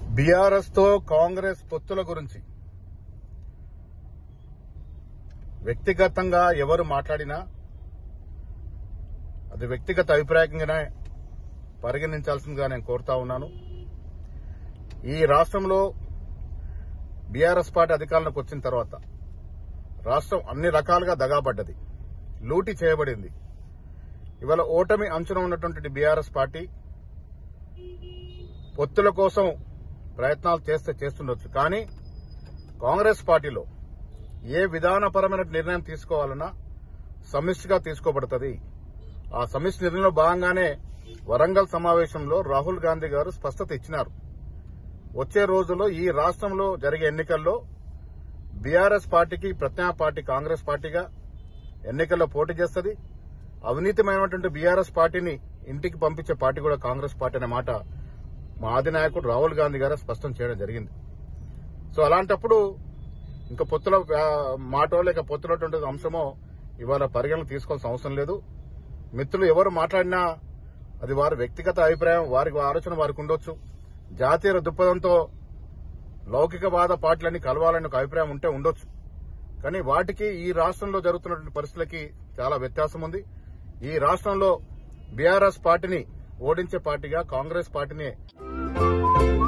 BRS తో కాంగ్రెస్ పొత్తుల గురించి వ్యక్తిగతంగా ఎవరు మాట్లాడినా అది వ్యక్తిగత అభిప్రాయంగానే పరిగణించాల్సిందిగా నేను కోరుతా ఉన్నాను ఈ రాష్ట్రంలో బీఆర్ఎస్ పార్టీ అధికారంలోకి వచ్చిన తర్వాత రాష్ట్రం అన్ని రకాలుగా దగాబడ్డది లూటీ చేయబడింది ఇవాళ ఓటమి అంచున ఉన్నటువంటి బీఆర్ఎస్ పార్టీ పొత్తుల కోసం ప్రయత్నాలు చేస్తే చేస్తుండొచ్చు కానీ కాంగ్రెస్ పార్టీలో ఏ విధానపరమైన నిర్ణయం తీసుకోవాలన్నా సమిష్టిగా తీసుకోబడుతుంది ఆ సమిష్టి నిర్ణయంలో భాగంగానే వరంగల్ సమావేశంలో రాహుల్ గాంధీ గారు స్పష్టత ఇచ్చినారు వచ్చే రోజుల్లో ఈ రాష్ట్రంలో జరిగే ఎన్నికల్లో బీఆర్ఎస్ పార్టీకి ప్రత్యామ్నాయ పార్టీ కాంగ్రెస్ పార్టీగా ఎన్నికల్లో పోటీ చేస్తుంది అవినీతిమైనటువంటి బీఆర్ఎస్ పార్టీని ఇంటికి పంపించే పార్టీ కూడా కాంగ్రెస్ పార్టీ అనే మాట మా అధినాయకుడు రాహుల్ గాంధీ గారు స్పష్టం చేయడం జరిగింది సో అలాంటప్పుడు ఇంకా పొత్తుల ఆ, మాటో లేక పొత్తులటువంటి అంశమో ఇవాళ పరిగణన తీసుకోవాల్సిన అవసరం లేదు మిత్రులు ఎవరు మాట్లాడినా అది వారి వ్యక్తిగత అభిప్రాయం వారికి ఆలోచన వారికి ఉండొచ్చు జాతీయ దృక్పథంతో లౌకికవాద పార్టీలన్నీ కలవాలని ఒక అభిప్రాయం ఉంటే ఉండొచ్చు కానీ వాటికి ఈ రాష్ట్రంలో జరుగుతున్నటువంటి పరిస్థితులకి చాలా వ్యత్యాసం ఉంది ఈ రాష్ట్రంలో బీఆర్ఎస్ పార్టీని ఓడించే పార్టీగా కాంగ్రెస్ పార్టీని